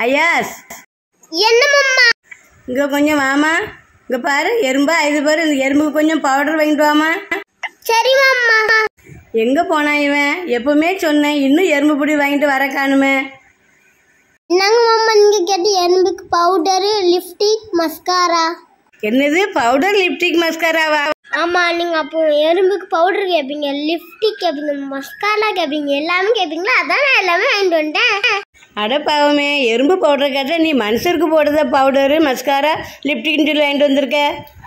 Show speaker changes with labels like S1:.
S1: ஐயாஸ்
S2: என்ன மம்மா
S1: இங்கே கொஞ்சம் வாமா இங்கே பாரு எறும்பா இது பாரு இந்த எறும்புக்கு கொஞ்சம் பவுடர் வாங்கிட்டு வாமா
S2: சரி மம்மா
S1: எங்கே போனான் இவன் எப்பவுமே சொன்னேன் இன்னும் எறும்பு பொடி வாங்கிட்டு வர காணுமே
S2: என்னங்க மம்மா நீங்க கேட்ட எறும்புக்கு பவுடரு லிப்டிக் மஸ்காரா
S1: என்னது பவுடர் லிப்டிக் மஸ்காராவா
S2: ஆமா நீங்க அப்போ எறும்புக்கு பவுடர் கேட்பீங்க லிப்டிக் கேட்பீங்க மஸ்காரா கேட்பீங்க எல்லாமே கேட்பீங்களா அதான் நான் எல்லாமே வாங்கிட்டு வந்துட்டேன்
S1: அட பாவமே எறும்பு பவுடர் கேட்டால் நீ மனுஷருக்கு போடுறத பவுடரு மஸ்காரா லிப்டிக்னு சொல்லி வாங்கிட்டு வந்திருக்க